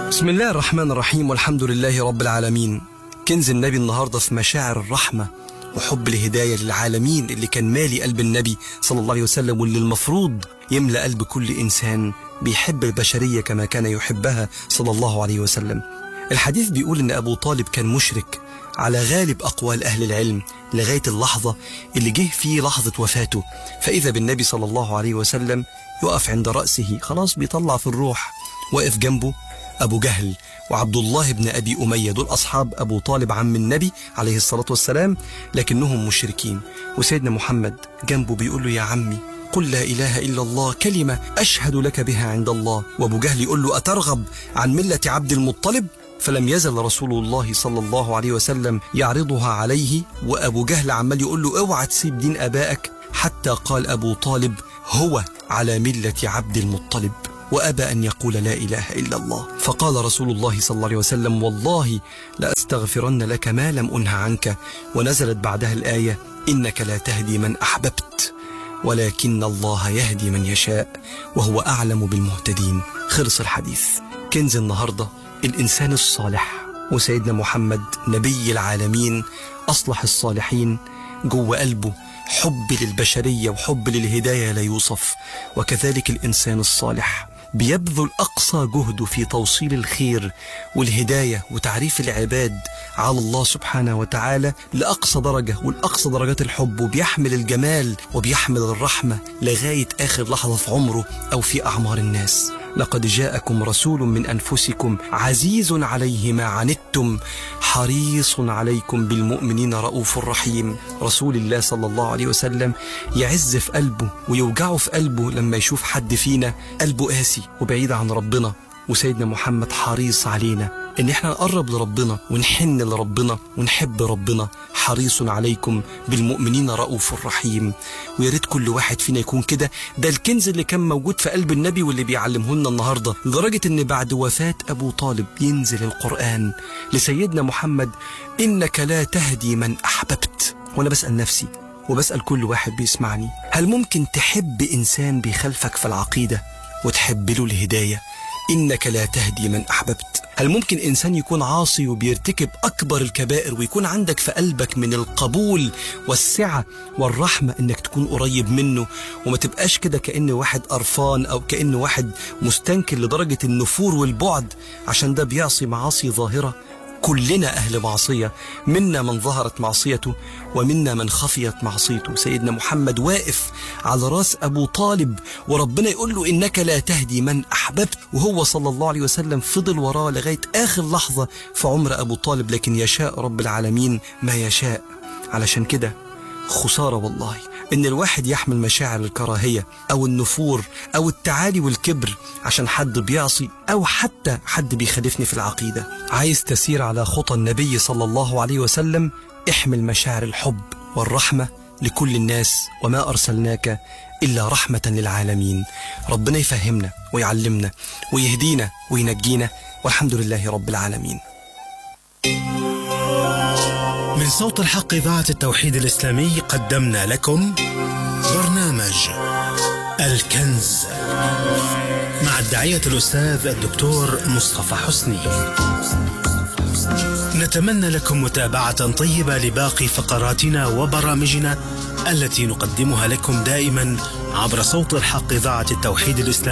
بسم الله الرحمن الرحيم والحمد لله رب العالمين كنز النبي النهاردة في مشاعر الرحمة وحب الهداية للعالمين اللي كان مالي قلب النبي صلى الله عليه وسلم واللي المفروض يملأ قلب كل إنسان بيحب البشرية كما كان يحبها صلى الله عليه وسلم الحديث بيقول إن أبو طالب كان مشرك على غالب أقوال أهل العلم لغاية اللحظة اللي جه فيه لحظة وفاته فإذا بالنبي صلى الله عليه وسلم يقف عند رأسه خلاص بيطلع في الروح واقف جنبه أبو جهل وعبد الله بن أبي أمية دول أصحاب أبو طالب عم النبي عليه الصلاة والسلام لكنهم مشركين وسيدنا محمد جنبه بيقول له يا عمي قل لا إله إلا الله كلمة أشهد لك بها عند الله وأبو جهل يقول له أترغب عن ملة عبد المطلب فلم يزل رسول الله صلى الله عليه وسلم يعرضها عليه وأبو جهل عمال يقول له اوعى تسيب دين أبائك حتى قال أبو طالب هو على ملة عبد المطلب وأبى أن يقول لا إله إلا الله فقال رسول الله صلى الله عليه وسلم والله لأستغفرن لك ما لم أنه عنك ونزلت بعدها الآية إنك لا تهدي من أحببت ولكن الله يهدي من يشاء وهو أعلم بالمهتدين خلص الحديث كنز النهاردة الإنسان الصالح وسيدنا محمد نبي العالمين أصلح الصالحين جوه قلبه حب للبشرية وحب للهداية لا يوصف وكذلك الإنسان الصالح بيبذل أقصى جهده في توصيل الخير والهداية وتعريف العباد على الله سبحانه وتعالى لأقصى درجة والأقصى درجات الحب وبيحمل الجمال وبيحمل الرحمة لغاية آخر لحظة في عمره أو في أعمار الناس لقد جاءكم رسول من أنفسكم عزيز عليه ما عنتم حريص عليكم بالمؤمنين رؤوف رحيم رسول الله صلى الله عليه وسلم يعز في قلبه ويوجعه في قلبه لما يشوف حد فينا قلبه قاسي وبعيد عن ربنا وسيدنا محمد حريص علينا ان احنا نقرب لربنا ونحن لربنا ونحب ربنا حريص عليكم بالمؤمنين رؤوف رحيم ويا ريت كل واحد فينا يكون كده ده الكنز اللي كان موجود في قلب النبي واللي بيعلمه لنا النهارده لدرجه ان بعد وفاه ابو طالب ينزل القران لسيدنا محمد انك لا تهدي من احببت وانا بسال نفسي وبسال كل واحد بيسمعني هل ممكن تحب انسان بيخالفك في العقيده وتحب له الهدايه إنك لا تهدي من أحببت هل ممكن إنسان يكون عاصي وبيرتكب أكبر الكبائر ويكون عندك في قلبك من القبول والسعة والرحمة إنك تكون قريب منه وما تبقاش كده كأن واحد قرفان أو كأن واحد مستنكر لدرجة النفور والبعد عشان ده بيعصي معاصي ظاهرة كلنا أهل معصية منا من ظهرت معصيته ومنا من خفيت معصيته سيدنا محمد واقف على راس أبو طالب وربنا يقول له إنك لا تهدي من أحببت وهو صلى الله عليه وسلم فضل وراه لغاية آخر لحظة في عمر أبو طالب لكن يشاء رب العالمين ما يشاء علشان كده خسارة والله إن الواحد يحمل مشاعر الكراهية أو النفور أو التعالي والكبر عشان حد بيعصي أو حتى حد بيخالفني في العقيدة عايز تسير على خطى النبي صلى الله عليه وسلم احمل مشاعر الحب والرحمة لكل الناس وما أرسلناك إلا رحمة للعالمين ربنا يفهمنا ويعلمنا ويهدينا وينجينا والحمد لله رب العالمين من صوت الحق إذاعة التوحيد الإسلامي قدمنا لكم برنامج الكنز مع الداعية الأستاذ الدكتور مصطفى حسني نتمنى لكم متابعة طيبة لباقي فقراتنا وبرامجنا التي نقدمها لكم دائما عبر صوت الحق إذاعة التوحيد الإسلامي